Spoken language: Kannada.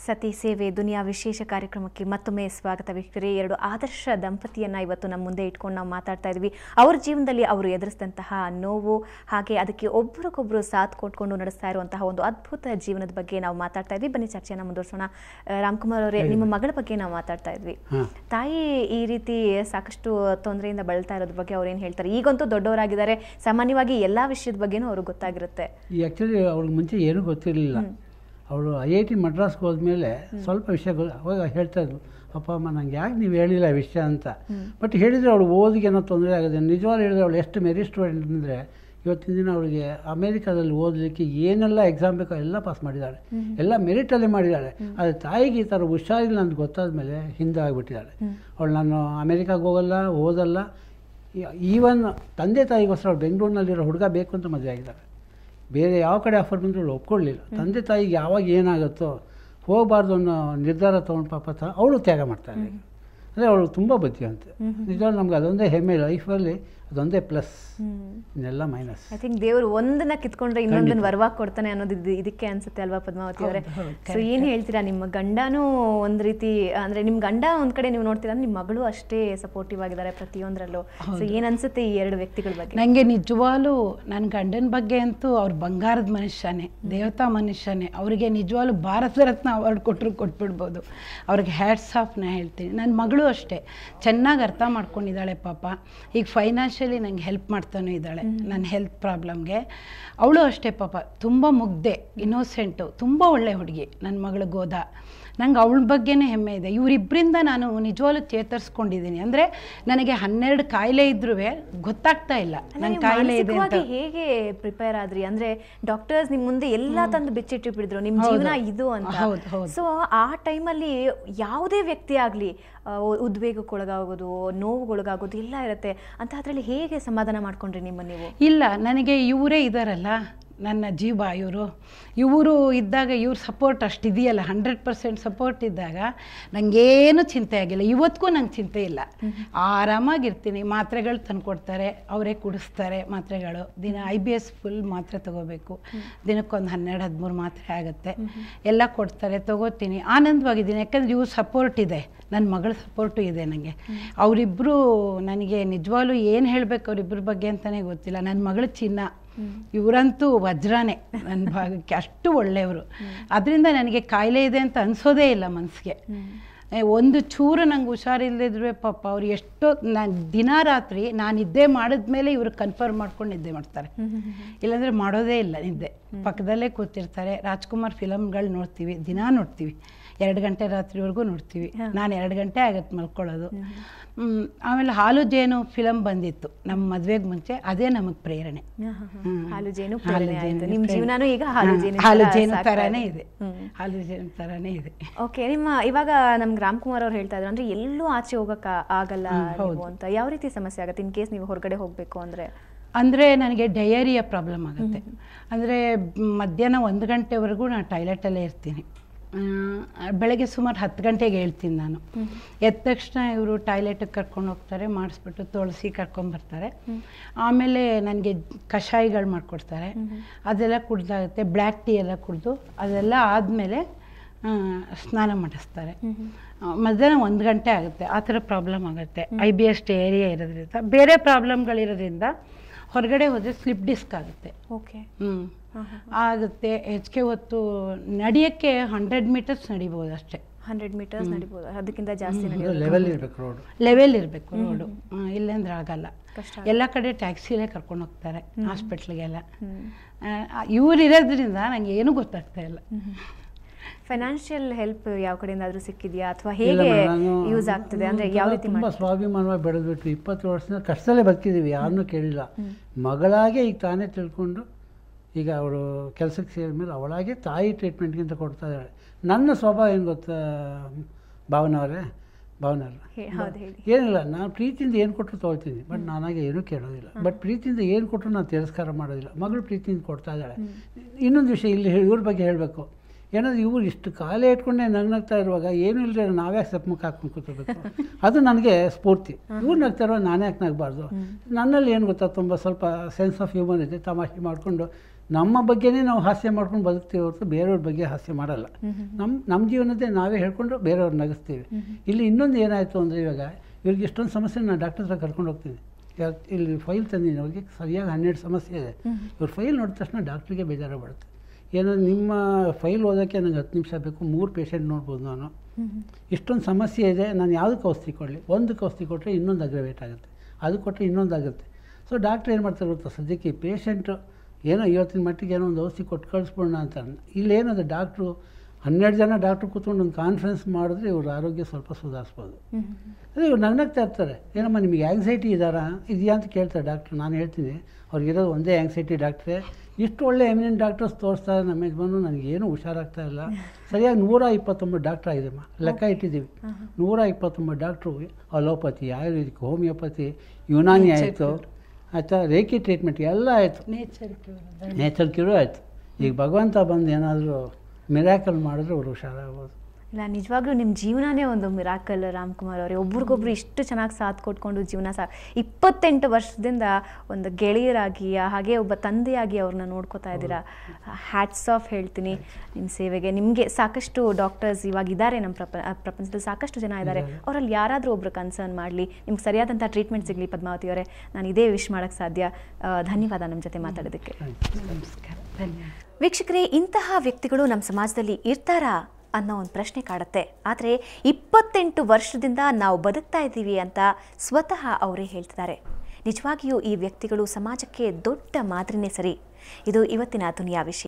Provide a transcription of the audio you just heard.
ಸತಿ ಸೇವೆ ದುನಿಯಾ ವಿಶೇಷ ಕಾರ್ಯಕ್ರಮಕ್ಕೆ ಮತ್ತೊಮ್ಮೆ ಸ್ವಾಗತ ವೀಕ್ಷಕರೇ ಎರಡು ಆದರ್ಶ ದಂಪತಿಯನ್ನ ಇವತ್ತು ನಮ್ಮ ಮುಂದೆ ಇಟ್ಕೊಂಡು ನಾವು ಮಾತಾಡ್ತಾ ಇದ್ವಿ ಅವ್ರ ಜೀವನದಲ್ಲಿ ಅವರು ಎದುರಿಸಿದಂತಹ ನೋವು ಹಾಗೆ ಅದಕ್ಕೆ ಒಬ್ರಿಗೊಬ್ರು ಸಾಥ್ ಕೊಟ್ಕೊಂಡು ನಡೆಸ್ತಾ ಇರುವಂತಹ ಒಂದು ಅದ್ಭುತ ಜೀವನದ ಬಗ್ಗೆ ನಾವು ಮಾತಾಡ್ತಾ ಇದ್ವಿ ಬನ್ನಿ ಚರ್ಚೆನ ಮುಂದುವರ್ಸೋಣ ಆ, ರಾಮ್ಕುಮಾರ್ ಅವರೇ ನಿಮ್ಮ ಮಗಳ ಬಗ್ಗೆ ನಾವು ಮಾತಾಡ್ತಾ ಇದ್ವಿ ಹಾಂ ತಾಯಿ ಈ ರೀತಿ ಸಾಕಷ್ಟು ತೊಂದರೆಯಿಂದ ಬಳಲ್ತಾ ಇರೋದ್ರ ಬಗ್ಗೆ ಅವ್ರು ಏನು ಹೇಳ್ತಾರೆ ಈಗಂತೂ ದೊಡ್ಡವರಾಗಿದ್ದಾರೆ ಸಾಮಾನ್ಯವಾಗಿ ಎಲ್ಲಾ ವಿಷಯದ ಬಗ್ಗೆನೂ ಅವ್ರಿಗೆ ಗೊತ್ತಾಗಿರುತ್ತೆ ಈ ಆ್ಯಕ್ಚುಲಿ ಅವ್ಳಿಗೆ ಮುಂಚೆ ಏನೂ ಗೊತ್ತಿರಲಿಲ್ಲ ಅವಳು ಐ ಐ ಟಿ ಮಡ್ರಾಸ್ಗೆ ಹೋದ್ಮೇಲೆ ಸ್ವಲ್ಪ ವಿಷಯ ಗೊ ಅವಾಗ ಹೇಳ್ತಾ ಇದ್ಲು ಅಪ್ಪ ಅಮ್ಮ ನಂಗೆ ಯಾಕೆ ನೀವು ಹೇಳಿಲ್ಲ ಈ ವಿಷಯ ಅಂತ ಬಟ್ ಹೇಳಿದರೆ ಅವಳು ಓದಿಗೆ ಏನೋ ತೊಂದರೆ ಆಗಿದೆ ನಿಜವಾಗ್ಲೂ ಹೇಳಿದ್ರೆ ಅವಳು ಎಷ್ಟು ಮೆರಿ ಸ್ಟೂಡೆಂಟ್ ಅಂದರೆ ಇವತ್ತಿನ ದಿನ ಅವಳಿಗೆ ಅಮೇರಿಕಾದಲ್ಲಿ ಓದಲಿಕ್ಕೆ ಏನೆಲ್ಲ ಎಕ್ಸಾಮ್ ಬೇಕೋ ಎಲ್ಲ ಪಾಸ್ ಮಾಡಿದ್ದಾಳೆ ಎಲ್ಲ ಮೆರಿಟಲ್ಲೇ ಮಾಡಿದ್ದಾಳೆ ಆದರೆ ತಾಯಿಗೆ ಈ ಥರ ಹುಷಾರಿಲ್ಲ ಅಂತ ಗೊತ್ತಾದ ಮೇಲೆ ಹಿಂದೆ ಆಗಿಬಿಟ್ಟಿದ್ದಾಳೆ ಅವಳು ನಾನು ಅಮೇರಿಕಾಗೆ ಹೋಗಲ್ಲ ಓದಲ್ಲ ಈವನ್ ತಂದೆ ತಾಯಿಗೋಸ್ಕರ ಅವಳು ಬೆಂಗಳೂರಿನಲ್ಲಿರೋ ಹುಡುಗ ಬೇಕು ಅಂತ ಮದುವೆ ಆಗಿದ್ದಾಳೆ ಬೇರೆ ಯಾವ ಕಡೆ ಆಫರ್ ಬಂದರೂ ಅವಳು ಒಪ್ಕೊಳ್ಳಿಲ್ಲ ತಂದೆ ತಾಯಿಗೆ ಯಾವಾಗ ಏನಾಗುತ್ತೋ ಹೋಗಬಾರ್ದು ಅನ್ನೋ ನಿರ್ಧಾರ ತೊಗೊಂಡು ಪಾಪ ತ ಅವಳು ತ್ಯಾಗ ಮಾಡ್ತಾಳೆ ಅಂದರೆ ಅವಳು ತುಂಬ ಬುದ್ಧಿವಂತೆ ನಿಜವಾಗ್ಲೂ ನಮ್ಗೆ ಅದೊಂದೇ ಹೆಮ್ಮೆ ಲೈಫಲ್ಲಿ ಅದೊಂದೇ ಪ್ಲಸ್ ಇನ್ನೆಲ್ಲ ಮೈನಸ್ ಐ ಥಿಂಕ್ ದೇವರು ಒಂದನ್ನ ಕಿತ್ಕೊಂಡ್ರೆ ಇನ್ನೊಂದನ್ನ ವರವಾಗಿ ಕೊಡ್ತಾನೆ ಅನ್ನೋದು ಇದು- ಇದಕ್ಕೆ ಅನ್ಸುತ್ತೆ ಅಲ್ವಾ ಪದ್ಮಾವತಿ ಅವರೇ ಸೊ ಏನ್ ಹೇಳ್ತೀರಾ ನಿಮ್ಮ ಗಂಡನೂ ಒಂದ್ ರೀತಿ ಅಂದ್ರೆ ನಿಮ್ ಗಂಡ ಒಂದ್ ಕಡೆ ನೀವು ನೋಡ್ತೀರಾ ಅಂದ್ರೆ ನಿಮ್ಮ ಮಗಳು ಅಷ್ಟೇ ಸಪೋರ್ಟಿವ್ ಆಗಿದ್ದಾರೆ ಪ್ರತಿಯೊಂದರಲ್ಲೂ ಸೊ ಏನ್ ಅನ್ಸುತ್ತೆ ಈ ಎರಡು ವ್ಯಕ್ತಿಗಳ ಬಗ್ಗೆ ನನಗೆ ನಿಜವಾಗ್ಲೂ ನನ್ನ ಗಂಡನ ಬಗ್ಗೆ ಅಂತೂ ಅವ್ರು ಬಂಗಾರದ ಮನುಷ್ಯನೇ ದೇವತಾ ಮನುಷ್ಯನೇ ಅವರಿಗೆ ನಿಜವಾಗ್ಲೂ ಭಾರತ ರತ್ನ ಅವಾರ್ಡ್ ಕೊಟ್ಟರು ಕೊಟ್ಬಿಡ್ಬೋದು ಅವ್ರಿಗೆ ಹ್ಯಾಟ್ಸ್ ಆಫ್ ನಾ ಹೇಳ್ತೀನಿ ನನ್ನ ಮಗಳು ಅಷ್ಟೇ ಚೆನ್ನಾಗಿ ಅರ್ಥ ಮಾಡ್ಕೊಂಡಿದ್ದಾಳೆ ಪಾಪ ಈಗ ಫೈನಾನ್ಷಿಯಲಿ ನಂಗೆ ಹೆಲ್ಪ್ ಮಾಡ್ತಾನೂ ಇದ್ದಾಳೆ ನನ್ನ ಹೆಲ್ತ್ ಪ್ರಾಬ್ಲಮ್ಗೆ ಅವಳು ಅಷ್ಟೇ ಪಾಪ ತುಂಬ ಮುಗ್ದೆ ಇನ್ನೋಸೆಂಟು ತುಂಬ ಒಳ್ಳೆ ಹುಡುಗಿ ನನ್ನ ಮಗಳು ಗೋದ ನಂಗೆ ಅವಳ ಬಗ್ಗೆನೇ ಹೆಮ್ಮೆ ಇದೆ ಇವರಿಬ್ಬರಿಂದ ನಾನು ನಿಜವಾಗ್ಲೂ ಚೇತರಿಸ್ಕೊಂಡಿದ್ದೀನಿ ಅಂದರೆ ನನಗೆ ಹನ್ನೆರಡು ಕಾಯಿಲೆ ಇದ್ರೂ ಗೊತ್ತಾಗ್ತಾ ಇಲ್ಲ ಅಲ್ಲ, ನನ್ನ ನೀವು ಕಾಯಿಲೆ ಇದೆ ಅಂತ ಮಾನಸಿಕವಾಗಿ ಹೇಗೆ ಪ್ರಿಪೇರ್ ಆದ್ರಿ ಅಂದ್ರೆ ಡಾಕ್ಟರ್ಸ್ ನಿಮ್ ಮುಂದೆ ಎಲ್ಲಾ ತಂದು ಬಿಚ್ಚಿಟ್ಟಿಬಿಡಿದ್ರು ನಿಮ್ ಹೌದು. ಜೀವನ ಇದು ಅಂತ ಹೌದು, ಹೌದು. ಸೊ ಆ ಟೈಮಲ್ಲಿ ಯಾವುದೇ ವ್ಯಕ್ತಿ ಆಗ್ಲಿ ಆ, ಉದ್ವೇಗಕ್ಕೊಳಗಾಗೋದು ನೋವುಗೊಳಗಾಗೋದು ಎಲ್ಲ ಇರುತ್ತೆ ಅಂತ ಅದ್ರಲ್ಲಿ ಹೇಗೆ ಸಮಾಧಾನ ಮಾಡ್ಕೊಂಡ್ರಿ ನಿಮ್ಮ ನೀವು ಇಲ್ಲ ನನಗೆ ಇವರೇ ಇದ್ದಾರಲ್ಲ ನನ್ನ ಜೀವ ಇವರು ಇವರು ಇದ್ದಾಗ ಇವ್ರ ಸಪೋರ್ಟ್ ಅಷ್ಟು ಇದೆಯಲ್ಲ ಹಂಡ್ರೆಡ್ ಪರ್ಸೆಂಟ್ ಸಪೋರ್ಟ್ ಇದ್ದಾಗ ನನಗೇನು ಚಿಂತೆ ಆಗಿಲ್ಲ ಇವತ್ತಿಗೂ ನಂಗೆ ಚಿಂತೆ ಇಲ್ಲ ಆರಾಮಾಗಿರ್ತೀನಿ ಮಾತ್ರೆಗಳು ತಂದುಕೊಡ್ತಾರೆ ಅವರೇ ಕುಡಿಸ್ತಾರೆ ಮಾತ್ರೆಗಳು ದಿನ ಐ ಬಿ ಎಸ್ ಫುಲ್ ಮಾತ್ರೆ ತಗೋಬೇಕು ದಿನಕ್ಕೊಂದು ಹನ್ನೆರಡು ಹದಿಮೂರು ಮಾತ್ರೆ ಆಗುತ್ತೆ ಎಲ್ಲ ಕೊಡ್ತಾರೆ ತಗೋತೀನಿ ಆನಂದವಾಗಿದ್ದೀನಿ ಯಾಕಂದ್ರೆ ಇವ್ರ ಸಪೋರ್ಟ್ ಇದೆ ನನ್ನ ಮಗಳ ಸಪೋರ್ಟು ಇದೆ ನನಗೆ ಅವರಿಬ್ಬರು ನನಗೆ ನಿಜವಾಗ್ಲೂ ಏನು ಹೇಳಬೇಕು ಅವರಿಬ್ಬರ ಬಗ್ಗೆ ಅಂತಲೇ ಗೊತ್ತಿಲ್ಲ ನನ್ನ ಮಗಳ ಚಿನ್ನ ಇವರಂತೂ ವಜ್ರನೇ ನನ್ನ ಭಾಗಕ್ಕೆ ಅಷ್ಟು ಒಳ್ಳೆಯವರು ಅದರಿಂದ ನನಗೆ ಕಾಯಿಲೆ ಇದೆ ಅಂತ ಅನಿಸೋದೇ ಇಲ್ಲ ಮನಸ್ಸಿಗೆ ಒಂದು ಚೂರು ನಂಗೆ ಹುಷಾರಿಲ್ಲದಿದ್ರೆ ಪಾಪ ಅವ್ರು ಎಷ್ಟೋ ನಾನು ದಿನ ರಾತ್ರಿ ನಾನು ನಿದ್ದೆ ಮಾಡಿದ್ಮೇಲೆ ಇವರು ಕನ್ಫರ್ಮ್ ಮಾಡ್ಕೊಂಡು ನಿದ್ದೆ ಮಾಡ್ತಾರೆ ಇಲ್ಲಾಂದರೆ ಮಾಡೋದೇ ಇಲ್ಲ ನಿದ್ದೆ ಪಕ್ಕದಲ್ಲೇ ಕೂತಿರ್ತಾರೆ ರಾಜ್ಕುಮಾರ್ ಫಿಲಮ್ಗಳು ನೋಡ್ತೀವಿ ದಿನ ನೋಡ್ತೀವಿ ಎರಡು ಗಂಟೆ ರಾತ್ರಿವರೆಗೂ ನೋಡ್ತೀವಿ ನಾನು ಎರಡು ಗಂಟೆ ಆಗತ್ತೆ ಮಲ್ಕೊಳ್ಳೋದು ಹ್ಮ್, ಆಮೇಲೆ ಹಾಲು ಜೇನು ಫಿಲಮ್ ಬಂದಿತ್ತು ನಮ್ಮ ಮದುವೆಗೆ ಮುಂಚೆ ಅದೇ ನಮಗೆ ಪ್ರೇರಣೆ ಹ್ಮ್. ಹಾಲು ಜೇನು ಹಾಲು ಪ್ರೇರಣೆ ಜೇನು ಆಯ್ತು ನಿಮ್ ಪ್ರೇರಣೆ. ಜೀವನಾನು ಈಗ ಹಾಲು ಹಾ, ಜೇನು ಹಾಲು ತರ ಜೇನು ಸಾಗ್ತಾ ಥರನೇ ಇದೆ. ಇದೆ ಹ್ಮ್. ಹಾಲು ಜೇನು ಥರನೇ ಇದೆ ಓಕೆ ನಿಮ್ಮ ಇವಾಗ ನಮ್ಗೆ ರಾಮ್ಕುಮಾರ್ ಅವ್ರು ಹೇಳ್ತಾ ಇದ್ರು ಅಂದ್ರೆ ಎಲ್ಲೂ ಆಚೆ ಹೋಗಕ್ ಆಗಲ್ಲ ನೀವು ಅಂತ ಯಾವ ರೀತಿ ಸಮಸ್ಯೆ ಆಗುತ್ತೆ ಇನ್ ಕೇಸ್ ನೀವು ಹೊರಗಡೆ ಹೋಗ್ಬೇಕು ಅಂದ್ರೆ ಅಂದರೆ ನನಗೆ ಡಯರಿಯ ಪ್ರಾಬ್ಲಮ್ ಆಗುತ್ತೆ ಅಂದರೆ ಮಧ್ಯಾಹ್ನ ಒಂದು ಗಂಟೆವರೆಗೂ ನಾನು ಟಾಯ್ಲೆಟಲ್ಲೇ ಇರ್ತೀನಿ ಆ, ಬೆಳಗ್ಗೆ ಸುಮಾರು ಹತ್ತು ಗಂಟೆಗೆ ಹೇಳ್ತೀನಿ ನಾನು ಎದ್ದ ತಕ್ಷಣ ಇವರು ಟಾಯ್ಲೆಟಿಗೆ ಕರ್ಕೊಂಡು ಹೋಗ್ತಾರೆ ಮಾಡಿಸ್ಬಿಟ್ಟು ತುಳಸಿ ಕರ್ಕೊಂಬರ್ತಾರೆ ಆಮೇಲೆ ನನಗೆ ಕಷಾಯಗಳು ಮಾಡಿಕೊಡ್ತಾರೆ ಅದೆಲ್ಲ ಕುಡ್ದಾಗುತ್ತೆ ಬ್ಲ್ಯಾಕ್ ಟೀ ಎಲ್ಲ ಕುಡಿದು ಅದೆಲ್ಲ ಆದಮೇಲೆ ಸ್ನಾನ ಮಾಡಿಸ್ತಾರೆ ಆ, ಮಧ್ಯಾಹ್ನ ಒಂದು ಗಂಟೆ ಆಗುತ್ತೆ ಆ ಥರ ಪ್ರಾಬ್ಲಮ್ ಆಗುತ್ತೆ ಐ ಬಿ ಎಸ್ ಏರಿಯಾ ಇರೋದ್ರಿಂದ ಬೇರೆ ಪ್ರಾಬ್ಲಮ್ಗಳಿರೋದ್ರಿಂದ ಹೊರಗಡೆ ಹೋದರೆ ಸ್ಲಿಪ್ ಡಿಸ್ಕ್ ಆಗುತ್ತೆ ಓಕೆ ಹ್ಞೂ ಆಗುತ್ತೆ ಹೆಚ್ಚಿಗೆ ಹೊತ್ತು ನಡೆಯೋಕ್ಕೆ ಹಂಡ್ರೆಡ್ ಮೀಟರ್ಸ್ ನಡಿಬೋದು ಅಷ್ಟೇ ಹಂಡ್ರೆಡ್ ಮೀಟರ್ಸ್ ನಡಿಬೋದು ಅದಕ್ಕಿಂತ ಜಾಸ್ತಿ ಅದು ನಡೆಯೋದು ಲೆವೆಲ್ ಇರಬೇಕು ರೋಡು ಲೆವೆಲ್ ಇರಬೇಕು ರೋಡು ಇಲ್ಲಾಂದ್ರೆ ಆಗಲ್ಲ ಕಷ್ಟ ಎಲ್ಲ ಕಡೆ ಟ್ಯಾಕ್ಸಿಲೇ ಕರ್ಕೊಂಡು ಹೋಗ್ತಾರೆ ಹಾಸ್ಪಿಟ್ಲಿಗೆಲ್ಲ ಹ್ಮ್. ಇವ್ರು ಇರೋದ್ರಿಂದ ನಂಗೆ ಏನೂ ಗೊತ್ತಾಗ್ತಾ ಇಲ್ಲ ಫೈನಾನ್ಷಿಯಲ್ ಹೆಲ್ಪ್ ಯಾವ ಕಡೆಯಿಂದಾದ್ರೂ ಸಿಕ್ಕಿದ್ಯಾ ಅಥವಾ ಇಲ್ಲ ಹೇಗೆ ಮೇಡಮ್, ನಾನು ಯೂಸ್ ಆಗ್ತದೆ ಅಂದ್ರೆ ಯಾವ ರೀತಿ ತುಂಬ ಮಾಡಿ ಸ್ವಾಭಿಮಾನವಾಗಿ ಬೆಳೆದ್ಬಿಟ್ಟು ಇಪ್ಪತ್ತು ವರ್ಷದಿಂದ ಕಷ್ಟದಲ್ಲೇ ಬದುಕಿದ್ದೀವಿ ಯಾರನ್ನೂ ಕೇಳಿಲ್ಲ ಮಗಳಾಗೆ ಈಗ ತಾನೇ ತಿಳ್ಕೊಂಡು ಈಗ ಅವಳು ಕೆಲಸಕ್ಕೆ ಸೇರಿದ ಮೇಲೆ ಅವಳಾಗೆ ತಾಯಿ ಟ್ರೀಟ್ಮೆಂಟ್ಗಿಂತ ಕೊಡ್ತಾ ಇದ್ದಾಳೆ ನನ್ನ ಸ್ವಭಾವ ಏನು ಗೊತ್ತಾ ಭಾವನವರೇ ಭಾವನವ್ರೆ ಹೇ- ಹೌದು ಹೇಳಿ ಏನಿಲ್ಲ ನಾನು ಪ್ರೀತಿಯಿಂದ ಏನು ಕೊಟ್ಟರು ತೊಗೊಳ್ತೀನಿ ಬಟ್ ನಾನಾಗೆ ಏನೂ ಕೇಳೋದಿಲ್ಲ ಬಟ್ ಪ್ರೀತಿಯಿಂದ ಏನು ಕೊಟ್ಟರು ನಾನು ತಿರಸ್ಕಾರ ಮಾಡೋದಿಲ್ಲ ಮಗಳು ಪ್ರೀತಿಯಿಂದ ಕೊಡ್ತಾ ಇದ್ದಾಳೆ ಇನ್ನೊಂದು ವಿಷಯ ಇಲ್ಲಿ ಹೇಳಿ ಇವ್ರ ಬಗ್ಗೆ ಹೇಳಬೇಕು ಏನಾದ್ರು ಇವ್ರು ಇಷ್ಟು ಕಾಲೇ ಇಟ್ಕೊಂಡೆ ನಗ್ನಗ್ತಾ ಇರುವಾಗ ಏನೂ ಇಲ್ಲದೆ ನಾವೇ ಸಪ್ ಮುಖ ಹಾಕ್ಕೊಂಡು ಕೂತಿರ್ಬೇಕು ಅದು ನನಗೆ ಸ್ಫೂರ್ತಿ ಇವ್ರು ನಗ್ತಾ ಇರುವಾಗ ನಾನೇ ಯಾಕೆ ನಗಬಾರ್ದು ನನ್ನಲ್ಲಿ ಏನು ಗೊತ್ತಾ ತುಂಬ ಸ್ವಲ್ಪ ಸೆನ್ಸ್ ಆಫ್ ಹ್ಯೂಮನ್ ಇದೆ ತಮಾಷೆ ಮಾಡಿಕೊಂಡು ನಮ್ಮ ಬಗ್ಗೆನೇ ನಾವು ಹಾಸ್ಯ ಮಾಡ್ಕೊಂಡು ಬದುಕ್ತೀವಿ ಹೊರತು ಬೇರೆಯವ್ರ ಬಗ್ಗೆ ಹಾಸ್ಯ ಮಾಡಲ್ಲ ನಮ್ಮ ನಮ್ಮ ಜೀವನದೇ ನಾವೇ ಹೇಳ್ಕೊಂಡು ಬೇರೆಯವ್ರು ನಗಿಸ್ತೀವಿ ಇಲ್ಲಿ ಇನ್ನೊಂದು ಏನಾಯಿತು ಅಂದರೆ ಇವಾಗ ಇವ್ರಿಗೆ ಇಷ್ಟೊಂದು ಸಮಸ್ಯೆ ನಾನು ಡಾಕ್ಟರ್ ಹತ್ರ ಕರ್ಕೊಂಡು ಹೋಗ್ತೀನಿ ಯಾಕ್ ಇಲ್ಲಿ ಫೈಲ್ ತಂದಿದ್ದೀನಿ ಅವ್ರಿಗೆ ಸರಿಯಾಗಿ ಹನ್ನೆರಡು ಸಮಸ್ಯೆ ಇದೆ ಇವ್ರ ಫೈಲ್ ನೋಡಿದ ತಕ್ಷಣ ಡಾಕ್ಟ್ರಿಗೆ ಬೇಜಾರು ಬರುತ್ತೆ ಏನಾದ್ರು ನಿಮ್ಮ ಫೈಲ್ ಓದೋಕ್ಕೆ ನನಗೆ ಹತ್ತು ನಿಮಿಷ ಬೇಕು ಮೂರು ಪೇಷಂಟ್ ನೋಡ್ಬೋದು ನಾನು ಇಷ್ಟೊಂದು ಸಮಸ್ಯೆ ಇದೆ ನಾನು ಯಾವುದಕ್ಕೆ ಔಷಧಿ ಕೊಡಲಿ ಒಂದು ಔಷಧಿ ಕೊಟ್ಟರೆ ಇನ್ನೊಂದು ಅಗ್ರವೇಟ್ ಆಗುತ್ತೆ ಅದು ಕೊಟ್ಟರೆ ಇನ್ನೊಂದು ಆಗುತ್ತೆ ಸೊ ಡಾಕ್ಟ್ರ್ ಏನು ಮಾಡ್ತಾರೆ ಗೊತ್ತಾ ಸದ್ಯಕ್ಕೆ ಪೇಷಂಟು ಏನೋ ಇವತ್ತಿನ ಮಟ್ಟಿಗೆ ಏನೋ ಒಂದು ಔಷಧಿ ಕೊಟ್ಟು ಕಳಿಸ್ಬಿಡೋಣ ಅಂತ ಇಲ್ಲೇನದು ಡಾಕ್ಟ್ರು ಹನ್ನೆರಡು ಜನ ಡಾಕ್ಟ್ರು ಕೂತ್ಕೊಂಡು ಒಂದು ಕಾನ್ಫರೆನ್ಸ್ ಮಾಡಿದ್ರೆ ಇವ್ರ ಆರೋಗ್ಯ ಸ್ವಲ್ಪ ಸುಧಾರಿಸ್ಬೋದು ಅದೇ ಇವ್ರು ನಗ್ನಗ್ತಾ ಇರ್ತಾರೆ ಏನಮ್ಮ ನಿಮಗೆ ಆ್ಯಂಗ್ಸೈಟಿ ಇದ್ದಾರಾ ಇದೆಯಾ ಅಂತ ಕೇಳ್ತಾರೆ ಡಾಕ್ಟ್ರು ನಾನು ಹೇಳ್ತೀನಿ ಅವ್ರಿಗಿರೋದು ಒಂದೇ ಆ್ಯಂಗ್ಸೈಟಿ ಡಾಕ್ಟ್ರೇ ಇಷ್ಟು ಒಳ್ಳೆ ಎಮಿನೆಂಟ್ ಡಾಕ್ಟರ್ಸ್ ತೋರಿಸ್ತಾರೆ ನಮ್ಮ ಯಜಮಾನು ನನಗೇನು ಹುಷಾರಾಗ್ತಾ ಇಲ್ಲ ಸರಿಯಾಗಿ ನೂರ ಇಪ್ಪತ್ತೊಂಬತ್ತು ಡಾಕ್ಟ್ರ್ ಆಗಿದೆಮ್ಮ ಲೆಕ್ಕ ಇಟ್ಟಿದ್ದೀವಿ ನೂರ ಇಪ್ಪತ್ತೊಂಬತ್ತು doctor allopathy ayurvedic homeopathy Unani ಆಯಿತು ಆಯಿತಾ ರೇಖಿ ಟ್ರೀಟ್ಮೆಂಟ್ ಎಲ್ಲ ಆಯಿತು ನೇಚರ್ ನೇಚರ್ ಕ್ಯೂರು ಆಯಿತು ಈಗ ಭಗವಂತ ಬಂದು ಏನಾದರೂ ಮಿರಾಕಲ್ ಮಾಡಿದ್ರೆ ಅವ್ರು ಹುಷಾರಾಗ್ಬೋದು ಇಲ್ಲ ನಿಜವಾಗ್ಲೂ ನಿಮ್ಮ ಜೀವನನೇ ಒಂದು ಮಿರಾಕಲ್ ರಾಮ್ಕುಮಾರ್ ಅವರೇ ಒಬ್ರಿಗೊಬ್ರು ಇಷ್ಟು ಚೆನ್ನಾಗಿ ಸಾಥ್ ಕೊಟ್ಕೊಂಡು ಜೀವನ ಸಾ ಇಪ್ಪತ್ತೆಂಟು ವರ್ಷದಿಂದ ಒಂದು ಗೆಳೆಯರಾಗಿ ಹಾಗೆ ಒಬ್ಬ ತಂದೆಯಾಗಿ ಅವ್ರನ್ನ ನೋಡ್ಕೋತಾ ಇದ್ದೀರಾ ಹ್ಯಾಟ್ಸ್ ಆಫ್ ಹೇಳ್ತೀನಿ ನಿಮ್ಮ ಸೇವೆಗೆ ನಿಮಗೆ ಸಾಕಷ್ಟು ಡಾಕ್ಟರ್ಸ್ ಇವಾಗ ಇದ್ದಾರೆ ನಮ್ಮ ಪ್ರಪ ಪ್ರಪಂಚದಲ್ಲಿ ಸಾಕಷ್ಟು ಜನ ಇದ್ದಾರೆ ಅವರಲ್ಲಿ ಯಾರಾದರೂ ಒಬ್ರು ಕನ್ಸರ್ನ್ ಮಾಡಲಿ ನಿಮ್ಗೆ ಸರಿಯಾದಂಥ ಟ್ರೀಟ್ಮೆಂಟ್ ಸಿಗಲಿ ಪದ್ಮಾವತಿ ಅವರೇ ನಾನು ಇದೇ ವಿಶ್ ಮಾಡೋಕ್ಕೆ ಸಾಧ್ಯ ಆ, ಧನ್ಯವಾದ ನಮ್ಮ ಜೊತೆ ಮಾತಾಡೋದಕ್ಕೆ ನಮಸ್ಕಾರ ಧನ್ಯವಾದ ವೀಕ್ಷಕರೇ ಇಂತಹ ವ್ಯಕ್ತಿಗಳು ನಮ್ಮ ಸಮಾಜದಲ್ಲಿ ಇರ್ತಾರಾ ಅನ್ನೋ ಒಂದು ಪ್ರಶ್ನೆ ಕಾಡುತ್ತೆ ಆದರೆ ಇಪ್ಪತ್ತೆಂಟು ವರ್ಷದಿಂದ ನಾವು ಬದುಕ್ತಾ ಇದ್ದೀವಿ ಅಂತ ಸ್ವತಃ ಅವರೇ ಹೇಳ್ತಿದ್ದಾರೆ ನಿಜವಾಗಿಯೂ ಈ ವ್ಯಕ್ತಿಗಳು ಸಮಾಜಕ್ಕೆ ದೊಡ್ಡ ಮಾದರಿನೇ ಸರಿ ಇದು ಇವತ್ತಿನ ದುನಿಯಾ ವಿಷಯ